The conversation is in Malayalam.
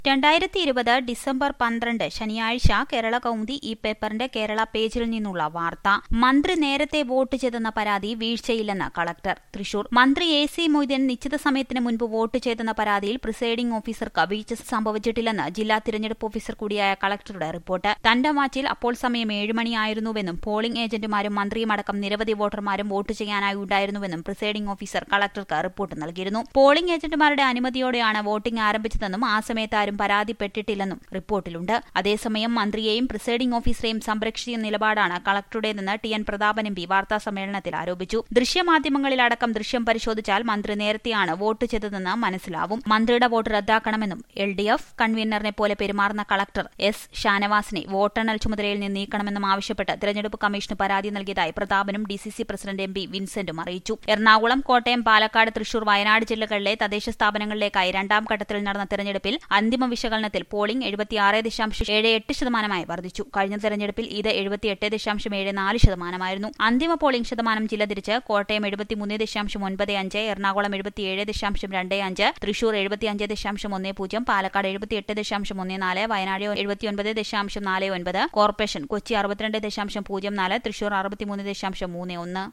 രണ്ടായിരത്തി ഇരുപത് ഡിസംബർ പന്ത്രണ്ട് ശനിയാഴ്ച കേരള കൗമുദി ഈ പേപ്പറിന്റെ കേരള പേജിൽ നിന്നുള്ള വാർത്ത മന്ത്രി നേരത്തെ വോട്ട് ചെയ്തെന്ന പരാതി വീഴ്ചയില്ലെന്ന് കളക്ടർ തൃശൂർ മന്ത്രി എ സി മൊയ്തീൻ നിശ്ചിത സമയത്തിന് മുൻപ് വോട്ട് ചെയ്തെന്ന പരാതിയിൽ പ്രിസൈഡിംഗ് ഓഫീസർക്ക് വീഴ്ച സംഭവിച്ചിട്ടില്ലെന്ന് ജില്ലാ തിരഞ്ഞെടുപ്പ് ഓഫീസർ കൂടിയായ കളക്ടറുടെ റിപ്പോർട്ട് തന്റെ വാച്ചിൽ അപ്പോൾ സമയം ഏഴ് മണിയായിരുന്നുവെന്നും പോളിംഗ് ഏജന്റുമാരും മന്ത്രിയുമടക്കം നിരവധി വോട്ടർമാരും വോട്ട് ചെയ്യാനായി ഉണ്ടായിരുന്നുവെന്നും പ്രിസൈഡിംഗ് ഓഫീസർ കളക്ടർക്ക് റിപ്പോർട്ട് നൽകിയിരുന്നു പോളിംഗ് ഏജന്റുമാരുടെ അനുമതിയോടെയാണ് വോട്ടിംഗ് ആരംഭിച്ചതെന്നും ആ സമയത്ത് ആരും പരാതിപ്പെട്ടിട്ടില്ലെന്നും റിപ്പോർട്ടിലുണ്ട് അതേസമയം മന്ത്രിയെയും പ്രിസൈഡിംഗ് ഓഫീസറെയും സംരക്ഷിച്ച നിലപാടാണ് കളക്ടറുടേതെന്ന് T N Prathapan M P വാർത്താ സമ്മേളനത്തിൽ ആരോപിച്ചു ദൃശ്യമാധ്യമങ്ങളിലടക്കം ദൃശ്യം പരിശോധിച്ചാൽ മന്ത്രി നേരത്തെയാണ് വോട്ട് ചെയ്തതെന്ന് മനസ്സിലാവും മന്ത്രിയുടെ വോട്ട് റദ്ദാക്കണമെന്നും എൽ ഡി എഫ് കൺവീനറിനെ പോലെ പെരുമാറുന്ന കളക്ടർ എസ് ഷാനവാസിനെ വോട്ടെണ്ണൽ ചുമതലയിൽ നിന്ന് നീക്കണമെന്നും ആവശ്യപ്പെട്ട് തിരഞ്ഞെടുപ്പ് കമ്മീഷന് പരാതി നൽകിയതായി പ്രതാപനും D C C president M P വിൻസെന്റും അറിയിച്ചു എറണാകുളം കോട്ടയം പാലക്കാട് തൃശൂർ വയനാട് ജില്ലകളിലെ തദ്ദേശ സ്ഥാപനങ്ങളിലേക്കായി രണ്ടാം ഘട്ടത്തിൽ നടന്ന തെരഞ്ഞെടുപ്പിൽ അന്തിമ വിശകലനത്തിൽ പോളിംഗ് എഴുപത്തിയാറ് ദശാംശം ഏഴ് എട്ട് ശതമാനമായി വർദ്ധിച്ചു കഴിഞ്ഞ തെരഞ്ഞെടുപ്പിൽ ഇത് എഴുപത്തിയെട്ട് ദശാംശം ഏഴ് നാല് ശതമാനമായിരുന്നു അന്തിമ പോളിംഗ് ശതമാനം ജില്ല തിരിച്ച് കോട്ടയം എഴുപത്തിമൂന്ന് ദശാംശം ഒൻപത് അഞ്ച് എറണാകുളം എഴുപത്തിയേഴ് ദശാംശം രണ്ട് അഞ്ച് തൃശൂർ എഴുപത്തിയഞ്ച് ദശാംശം ഒന്ന് പൂജ്യം പാലക്കാട് എഴുപത്തിയെട്ട് ദശാംശം ഒന്ന് നാല് വയനാട് എഴുപത്തിയൊൻപത് ദശാംശം നാല് ഒൻപത് കോർപ്പറേഷൻ കൊച്ചി അറുപത്തിരണ്ട് ദശാംശം പൂജ്യം നാല് തൃശൂർ അറുപത്തിമൂന്ന് ദശാംശം മൂന്ന് ഒന്ന്